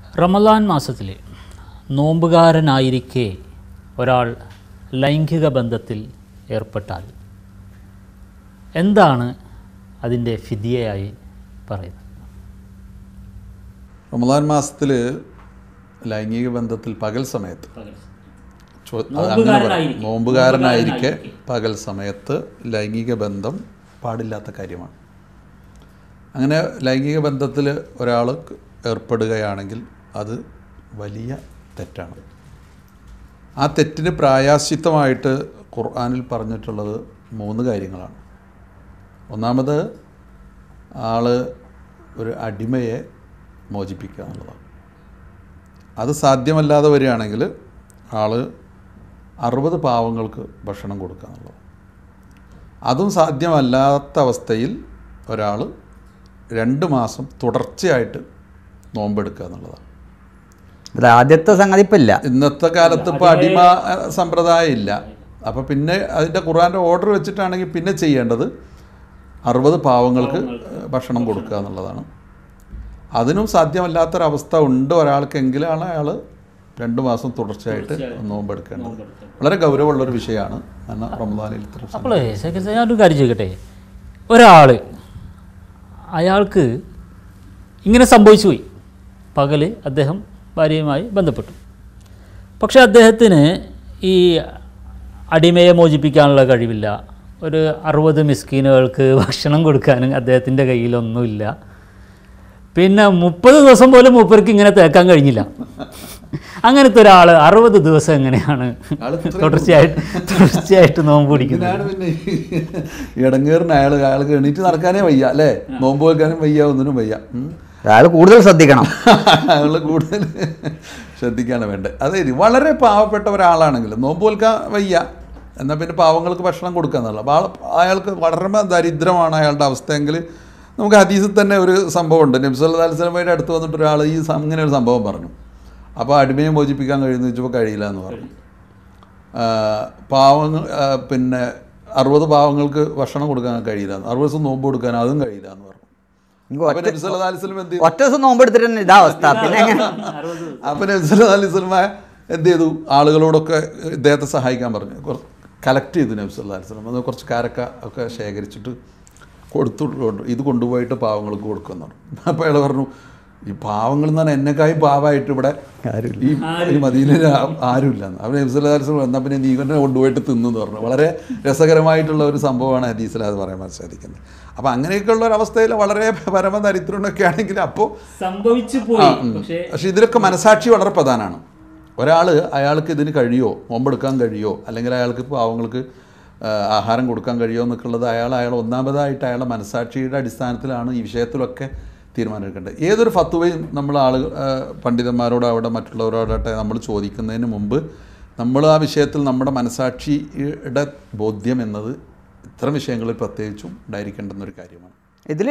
റമദാൻ മാസത്തിൽ നോമ്പുകാരനായിരിക്കെ ഒരാൾ ലൈംഗിക ബന്ധത്തിൽ ഏർപ്പെട്ടാൽ എന്താണ് അതിൻ്റെ ഫിദിയയായി പറയുന്നത് റമദാൻ മാസത്തിൽ ലൈംഗിക ബന്ധത്തിൽ പകൽ സമയത്ത് ചോ- അത് അങ്ങനെ പറയാം. നോമ്പുകാരനായിരിക്കെ. നോമ്പുകാരനായിരിക്കെ പകൽ സമയത്ത് ലൈംഗിക ബന്ധം പാടില്ലാത്ത കാര്യമാണ് അങ്ങനെ ലൈംഗിക ബന്ധത്തിൽ ഒരാൾ ഏർപ്പെടുകയാണെങ്കിൽ അത് വലിയ തെറ്റാണ് ആ തെറ്റിന് പ്രായാശ്ചിത്തമായിട്ട് ഖുർആനിൽ പറഞ്ഞിട്ടുള്ളത് മൂന്ന് കാര്യങ്ങളാണ് ഒന്നാമത് ആൾ ഒരു അടിമയെ മോചിപ്പിക്കുക എന്നുള്ളതാണ് അത് സാധ്യമല്ലാതെ വരികയാണെങ്കിൽ ആൾ അറുപത് പാവങ്ങൾക്ക് ഭക്ഷണം കൊടുക്കുക എന്നുള്ളത് അതും സാധ്യമല്ലാത്ത അവസ്ഥയിൽ ഒരാൾ രണ്ട് മാസം തുടർച്ചയായിട്ട് നോമ്പെടുക്കുക എന്നുള്ളതാണ് അത് ആദ്യത്തെ സംഗതി ഇപ്പം ഇല്ല ഇന്നത്തെ കാലത്ത് ഇപ്പോൾ അടിമ അഹ്, സമ്പ്രദായം ഇല്ല അപ്പോൾ പിന്നെ അതിൻ്റെ ഖുറാൻ്റെ ഓർഡർ വെച്ചിട്ടാണെങ്കിൽ പിന്നെ ചെയ്യേണ്ടത് അറുപത് പാവങ്ങൾക്ക് ഭക്ഷണം കൊടുക്കുക എന്നുള്ളതാണ് അതിനും സാധ്യമല്ലാത്തൊരവസ്ഥ ഉണ്ട് ഒരാൾക്കെങ്കിലാണ് അയാൾ രണ്ട് മാസം തുടർച്ചയായിട്ട് നോമ്പെടുക്കേണ്ടത് വളരെ ഗൗരവമുള്ളൊരു വിഷയമാണ് കാരണം റമദാനിൽ ഇത്ര അപ്പോൾ ഞാനൊരു കാര്യം ചോദിക്കട്ടെ ഒരാൾ അയാൾക്ക് ഇങ്ങനെ സംഭവിച്ചു പോയി പകൽ അദ്ദേഹം ഭാര്യയുമായി ബന്ധപ്പെട്ടു പക്ഷേ അദ്ദേഹത്തിന് ഈ അടിമയെ മോചിപ്പിക്കാനുള്ള കഴിവില്ല ഒരു അറുപത് മിസ്കീനുകൾക്ക് ഭക്ഷണം കൊടുക്കാനും അദ്ദേഹത്തിൻ്റെ കയ്യിലൊന്നുമില്ല പിന്നെ മുപ്പത് ദിവസം പോലും മൂപ്പർക്ക് ഇങ്ങനെ തേക്കാൻ കഴിഞ്ഞില്ല അങ്ങനത്തെ ഒരാൾ അറുപത് ദിവസം എങ്ങനെയാണ് ആള് ഇത്രയും തുടർച്ചയായിട്ട് തുടർച്ചയായിട്ട് നോമ്പ് പിടിക്കുന്നത് ഇതിനാണ് പിന്നെ ഈ ഇടങ്ങേറിന് അയാൾ അയാൾക്ക് എണീറ്റ് നടക്കാനേ വയ്യ അല്ലേ നോമ്പ് വെക്കാനും വയ്യ ഒന്നിനും വയ്യ ഉം. അയാൾ കൂടുതൽ ശ്രദ്ധിക്കണം അയാൾ കൂടുതൽ ശ്രദ്ധിക്കാണ് വേണ്ടത് അതെ ഇത് വളരെ പാവപ്പെട്ട ഒരാളാണെങ്കിൽ നോമ്പ് വെൽക്കാൻ വയ്യ എന്നാൽ പിന്നെ പാവങ്ങൾക്ക് ഭക്ഷണം കൊടുക്കുക എന്നുള്ള അപ്പോൾ ആൾ അയാൾക്ക് വളരെ ദരിദ്രമാണ് അയാളുടെ അവസ്ഥയെങ്കിൽ നമുക്ക് ഹദീസിൽ തന്നെ ഒരു സംഭവമുണ്ട് നബ്സല്ലാ അലിസ്ലമയുടെ അടുത്ത് വന്നിട്ട് ഒരാൾ ഈ സം- ഇങ്ങനെ ഒരു സംഭവം പറഞ്ഞു അപ്പോൾ അടിമയെ മോചിപ്പിക്കാൻ കഴിയുമെന്ന് ചോദിച്ചപ്പോൾ കഴിയില്ല എന്ന് പറഞ്ഞു ആ, പാവങ്ങൾ ആ, പിന്നെ അറുപത് പാവങ്ങൾക്ക് ഭക്ഷണം കൊടുക്കാൻ കഴിയില്ല എന്ന്. അറുപത് ദിവസം നോമ്പ് കൊടുക്കാൻ അതും കഴിയില്ല എന്ന് പറഞ്ഞു ഇങ്ങ് അപ്പോൾ ഒറ്റ നബ്സല്ലാ അലിസ്ലം എന്ത് ചെയ്തു? ഒറ്റ ദിവസം നോമ്പെടുത്തിട്ട് തന്നെ ഇതാ അവസ്ഥ പിന്നെ എങ്ങനെ അപ്പം നബ്സല അലി സ്വലമ എന്ത് ചെയ്തു ആളുകളോടൊക്കെ ഇദ്ദേഹത്തെ സഹായിക്കാൻ പറഞ്ഞു കുറച്ച് കലക്ട് ചെയ്തു നബ്സല്ല അലി സ്വലം അത് കുറച്ച് കാരക്ക ഒക്കെ ശേഖരിച്ചിട്ട് കൊടുത്തു കൊണ്ട് ഇത് കൊണ്ടുപോയിട്ട് പാവങ്ങൾക്ക് കൊടുക്കുമെന്ന് പറഞ്ഞു അപ്പോൾ അയാൾ പറഞ്ഞു ഈ പാവങ്ങൾ എന്ന് പറഞ്ഞാൽ എന്നെക്കായി പാവമായിട്ട് ഇവിടെ ഈ ഈ മദീനയിൽ ആ- ആരുമില്ല എന്ന് അപ്പോൾ നബ്സല്ല അലി സ്വലം എന്നാൽ പിന്നെ നീ തന്നെ കൊണ്ടുപോയിട്ട് തിന്നു എന്ന് പറഞ്ഞു വളരെ രസകരമായിട്ടുള്ള ഒരു സംഭവമാണ് ഹദീസിൽ അത് പറയാൻ സാധിക്കുന്നത് അപ്പോൾ അങ്ങനെയൊക്കെയുള്ള ഒരു അവസ്ഥയിൽ വളരെ പരമദരിദ്രനൊക്കെ ആണെങ്കിൽ അപ്പോൾ സംഭവിച്ചു ആ, പോയി ഉം. പക്ഷേ പക്ഷെ ഇതിലൊക്കെ മനസാക്ഷി വളരെ പ്രധാനമാണ് ഒരാൾ അയാൾക്ക് ഇതിന് കഴിയോ നോമ്പെടുക്കാൻ കഴിയോ അല്ലെങ്കിൽ അയാൾക്ക് പാവങ്ങൾക്ക് ആ, ആഹാരം കൊടുക്കാൻ കഴിയോ എന്നൊക്കെ ഉള്ളത് അയാൾ അയാൾ ഒന്നാമതായിട്ട് അയാളുടെ മനസാക്ഷിയുടെ അടിസ്ഥാനത്തിലാണ് ഈ വിഷയത്തിലൊക്കെ തീരുമാനമെടുക്കേണ്ടത് ഏതൊരു ഫത്തുവയും നമ്മൾ ആളുകൾ ആ, പണ്ഡിതന്മാരോട് അവിടെ മറ്റുള്ളവരോടട്ടെ നമ്മൾ ചോദിക്കുന്നതിന് മുമ്പ് നമ്മൾ ആ വിഷയത്തിൽ നമ്മുടെ മനസാക്ഷിയുടെ ബോധ്യം എന്നത് ഇത്തരം വിഷയങ്ങളിൽ പ്രത്യേകിച്ചും ഉണ്ടായിരിക്കേണ്ടുന്ന ഒരു കാര്യമാണ് ഇതിൽ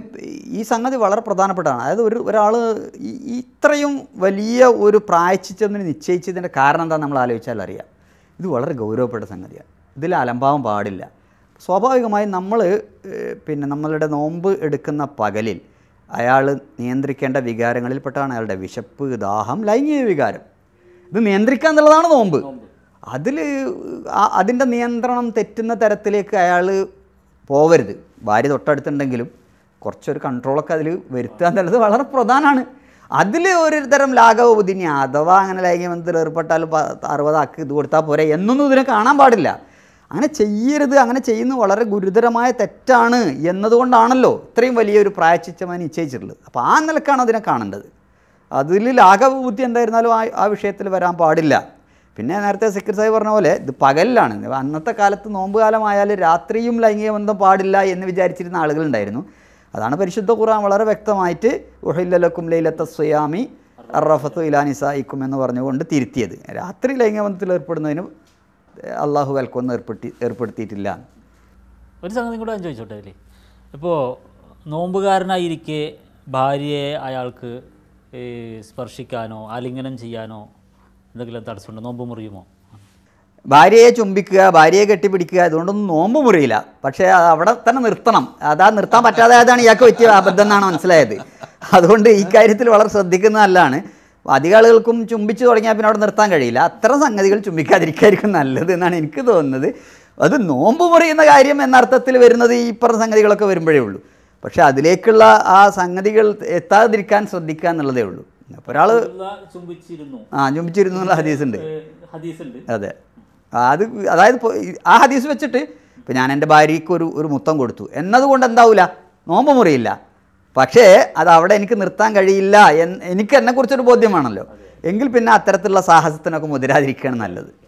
ഈ സംഗതി വളരെ പ്രധാനപ്പെട്ടതാണ് അതായത് ഒരു ഒരാൾ ഇത്രയും വലിയ ഒരു പ്രായച്ചിത്തത്തിന് നിശ്ചയിച്ചതിൻ്റെ കാരണം എന്താണെന്ന് നമ്മൾ ആലോചിച്ചാൽ അറിയാം ഇത് വളരെ ഗൗരവപ്പെട്ട സംഗതിയാണ് ഇതിൽ അലംഭാവം പാടില്ല സ്വാഭാവികമായും നമ്മൾ പിന്നെ നമ്മളുടെ നോമ്പ് എടുക്കുന്ന പകലിൽ അയാൾ നിയന്ത്രിക്കേണ്ട വികാരങ്ങളിൽപ്പെട്ടാണ് അയാളുടെ വിശപ്പ് ദാഹം ലൈംഗിക വികാരം ഇത് നിയന്ത്രിക്കുക എന്നുള്ളതാണ് നോമ്പ് അതിൽ അതിൻ്റെ നിയന്ത്രണം തെറ്റുന്ന തരത്തിലേക്ക് അയാൾ പോവരുത് ഭാര്യ തൊട്ടടുത്തുണ്ടെങ്കിലും കുറച്ചൊരു കൺട്രോളൊക്കെ അതിൽ വരുത്തുക എന്നുള്ളത് വളരെ പ്രധാനമാണ് അതിൽ ഒരു തരം ലാഘവ ബുദ്ധി ഇനി അഥവാ അങ്ങനെ ലൈംഗിക ബന്ധത്തിൽ ഏർപ്പെട്ടാൽ പ- അറുപതാക്ക് ഇത് കൊടുത്താൽ പോരെ എന്നൊന്നും ഇതിനെ കാണാൻ പാടില്ല അങ്ങനെ ചെയ്യരുത് അങ്ങനെ ചെയ്യുന്നത് വളരെ ഗുരുതരമായ തെറ്റാണ് എന്നതുകൊണ്ടാണല്ലോ ഇത്രയും വലിയൊരു പ്രായച്ചിത്തമായി നിശ്ചയിച്ചിട്ടുള്ളത് അപ്പോൾ ആ നിലക്കാണ് അതിനെ കാണേണ്ടത് അതിൽ ലാഘവ ബുദ്ധി എന്തായിരുന്നാലും ആ ആ വിഷയത്തിൽ വരാൻ പാടില്ല പിന്നെ നേരത്തെ സെക്രട്ടറി സാഹിബ് പറഞ്ഞ പോലെ ഇത് പകലിലാണ് ഇത് അന്നത്തെ കാലത്ത് നോമ്പ് കാലമായാൽ രാത്രിയും ലൈംഗിക ബന്ധം പാടില്ല എന്ന് വിചാരിച്ചിരുന്ന ആളുകളുണ്ടായിരുന്നു അതാണ് പരിശുദ്ധ ഖുർആൻ വളരെ വ്യക്തമായിട്ട് ഉഹില്ലലക്കും ലൈലത്ത സുയാമി അറഫത്തു ഇലാനിസായിക്കും എന്ന് പറഞ്ഞുകൊണ്ട് തിരുത്തിയത് രാത്രി ലൈംഗിക ബന്ധത്തിൽ ഏർപ്പെടുന്നതിന് അള്ളാഹു വിലക്കൊന്നും ഏർപ്പെടുത്തി ഏർപ്പെടുത്തിയിട്ടില്ല ഒരു സംഗതി കൂടെ ഞാൻ ചോദിച്ചോട്ടെ അതിൽ ഇപ്പോൾ നോമ്പുകാരനായിരിക്കെ ഭാര്യയെ അയാൾക്ക് ഈ സ്പർശിക്കാനോ ആലിംഗനം ചെയ്യാനോ എന്തെങ്കിലും തടസ്സമുണ്ടോ നോമ്പ് മുറിയുമോ ഭാര്യയെ ചുംബിക്കുക ഭാര്യയെ കെട്ടിപ്പിടിക്കുക അതുകൊണ്ടൊന്നും നോമ്പ് മുറിയില്ല പക്ഷേ അത് അവിടെ തന്നെ നിർത്തണം അതാ നിർത്താൻ പറ്റാതെ അതാണ് ഇയാൾക്ക് പറ്റിയ അബദ്ധം എന്നാണ് മനസ്സിലായത് അതുകൊണ്ട് ഈ കാര്യത്തിൽ വളരെ ശ്രദ്ധിക്കുന്ന നല്ലതാണ് അധികം ആളുകൾക്കും ചുംബിച്ച് തുടങ്ങിയാൽ പിന്നെ അവിടെ നിർത്താൻ കഴിയില്ല അത്തരം സംഗതികൾ ചുംബിക്കാതിരിക്കായിരിക്കും നല്ലത് എന്നാണ് എനിക്ക് തോന്നുന്നത് അത് നോമ്പ് മുറിയുന്ന കാര്യം എന്ന അർത്ഥത്തിൽ വരുന്നത് ഈ പറഞ്ഞ സംഗതികളൊക്കെ വരുമ്പോഴേ ഉള്ളൂ പക്ഷേ അതിലേക്കുള്ള ആ സംഗതികൾ എത്താതിരിക്കാൻ ശ്രദ്ധിക്കുക എന്നുള്ളതേ ഉള്ളൂ അപ്പോൾ ഒരാൾ ചുംബിച്ചിരുന്നു ആ ചുംബിച്ചിരുന്നു എന്നുള്ള ഹദീസുണ്ട് ഹദീസുണ്ട് അതെ അത് അതായത് ഇപ്പൊ ഈ- ആ ഹദീസ് വെച്ചിട്ട് ഇപ്പം ഞാൻ എൻ്റെ ഭാര്യയ്ക്ക് ഒരു ഒരു മുത്തം കൊടുത്തു എന്നതുകൊണ്ട് എന്താവില്ല നോമ്പ് മുറിയില്ല പക്ഷേ അത് അവിടെ എനിക്ക് നിർത്താൻ കഴിയില്ല എന്ന് എനിക്ക് എന്നെക്കുറിച്ചൊരു ബോധ്യമാണല്ലോ എങ്കിൽ പിന്നെ അത്തരത്തിലുള്ള സാഹസത്തിനൊക്കെ മുതിരാതിരിക്കുകയാണ് നല്ലത്